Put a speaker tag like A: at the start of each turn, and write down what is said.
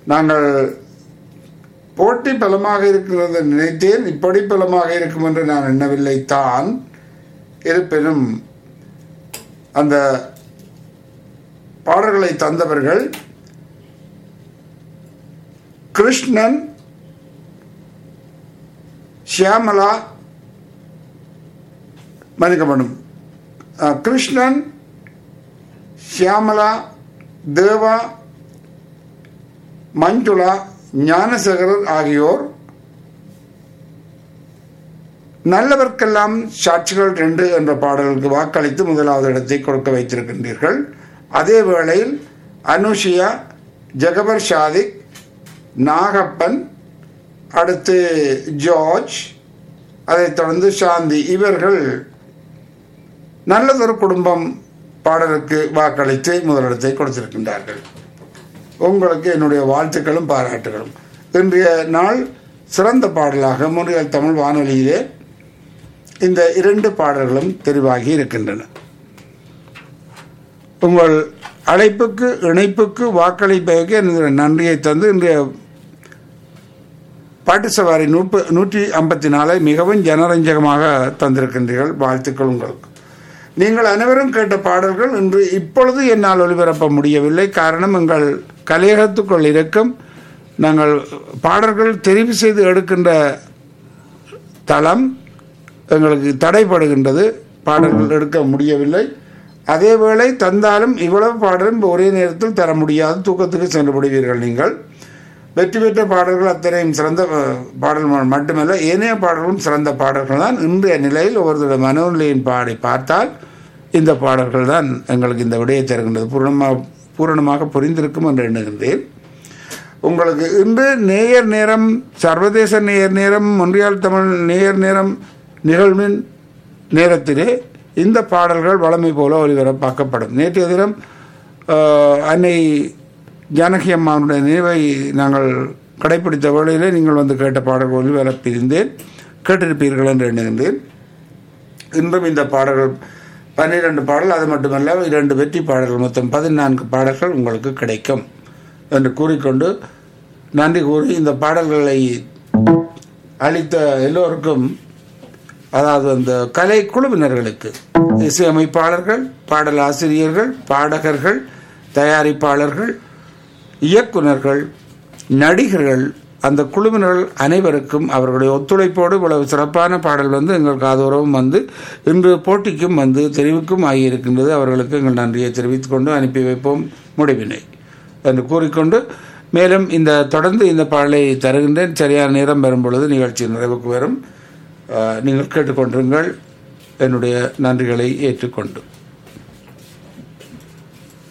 A: நாங்கள் போட்டி பலமாக இருக்கிறது நினைத்தேன் இப்படி பலமாக இருக்கும் என்று நான் எண்ணவில்லை தான் இருப்பினும் அந்த பாடல்களை தந்தவர்கள் கிருஷ்ணன் ஷியாமலா மன்னிக்கப்படும் அஹ், கிருஷ்ணன் ஷியாமலா தேவா மஞ்சுளா ஞானசேகரர் ஆகியோர் நல்லவர்க்கெல்லாம் சாட்சிகள் ரெண்டு என்ற பாடலுக்கு வாக்களித்து முதலாவது இடத்தை கொடுக்க வைத்திருக்கின்றீர்கள் அதே வேளையில் அனுஷியா ஜெகபர் ஷாதிக் நாகப்பன் அடுத்து ஜார்ஜ் அதைத் தொடர்ந்து சாந்தி இவர்கள் நல்லதொரு குடும்பம் பாடலுக்கு வாக்களித்து முதலிடத்தை கொடுத்திருக்கின்றார்கள் உங்களுக்கு என்னுடைய வாழ்த்துக்களும் பாராட்டுகளும் இன்றைய நாள் சிறந்த பாடலாக முறையல் தமிழ் வானொலியிலே இந்த இரண்டு பாடல்களும் தெரிவாகி இருக்கின்றன உங்கள் அழைப்புக்கு இணைப்புக்கு வாக்களிப்பதற்கு எனது நன்றியை தந்து இன்றைய பாட்டு சவாரி நூப்பு நூற்றி ஐம்பத்தி நாலை மிகவும் ஜனரஞ்சகமாக தந்திருக்கின்றீர்கள் வாழ்த்துக்கள் உங்களுக்கு நீங்கள் அனைவரும் கேட்ட பாடல்கள் இன்று இப்பொழுது என்னால் ஒளிபரப்ப முடியவில்லை காரணம் எங்கள் கலையகத்துக்குள் இருக்கும் நாங்கள் பாடல்கள் தெரிவு செய்து எடுக்கின்ற தளம் எங்களுக்கு தடைப்படுகின்றது பாடல்கள் எடுக்க முடியவில்லை அதேவேளை தந்தாலும் இவ்வளவு பாடலும் ஒரே நேரத்தில் தர முடியாது தூக்கத்துக்கு சென்று விடுவீர்கள் நீங்கள் வெற்றி பெற்ற பாடல்கள் அத்தனையும் சிறந்த அஹ், பாடல் ம- மட்டுமல்ல ஏனைய பாடல்களும் சிறந்த பாடல்கள் தான் இன்றைய நிலையில் ஒவ்வொருத்தருடைய மனோநிலையின் பாடி பார்த்தால் இந்த பாடல்கள் தான் எங்களுக்கு இந்த விடையை தருகின்றது பூரணமாக பூரணமாக புரிந்திருக்கும் என்று எண்ணுகின்றேன் உங்களுக்கு இன்று நேயர் நேரம் சர்வதேச நேயர் நேரம் ஒன்றியால் தமிழ் நேயர் நேரம் நிகழ்வின் நேரத்திலே இந்த பாடல்கள் வளமை போல ஒளிபரப்பாக்கப்படும் நேற்றைய தினம் ஆஹ், அன்னை ஜானகி அம்மாவுடைய நினைவை நாங்கள் கடைபிடித்த வேளையிலே நீங்கள் வந்து கேட்ட பாடல்கள் ஒளிபரப்பியிருந்தேன் கேட்டிருப்பீர்கள் என்று எண்ணுகின்றேன் இன்றும் இந்த பாடல்கள் பன்னிரண்டு பாடல் அது மட்டுமல்ல இரண்டு வெற்றி பாடல்கள் மொத்தம் பதினான்கு பாடல்கள் உங்களுக்கு கிடைக்கும் என்று கூறிக்கொண்டு நன்றி கூறி இந்த பாடல்களை அளித்த எல்லோருக்கும் அதாவது அந்த கலை குழுவினர்களுக்கு இசையமைப்பாளர்கள் பாடல் ஆசிரியர்கள் பாடகர்கள் தயாரிப்பாளர்கள் இயக்குனர்கள் நடிகர்கள் அந்த குழுவினர்கள் அனைவருக்கும் அவர்களுடைய ஒத்துழைப்போடு இவ்வளவு சிறப்பான பாடல் வந்து எங்கள் காதோரவும் வந்து இன்று போட்டிக்கும் வந்து தெரிவுக்கும் ஆகியிருக்கின்றது அவர்களுக்கு எங்கள் நன்றியை தெரிவித்துக் கொண்டு அனுப்பி வைப்போம் முடிவினை என்று கூறிக்கொண்டு மேலும் இந்த தொடர்ந்து இந்த பாடலை தருகின்றேன் சரியான நேரம் வரும் பொழுது நிகழ்ச்சி நிறைவுக்கு வரும் அஹ், நீங்கள் கேட்டுக்கொண்டிருங்கள் என்னுடைய நன்றிகளை ஏற்றுக்கொண்டு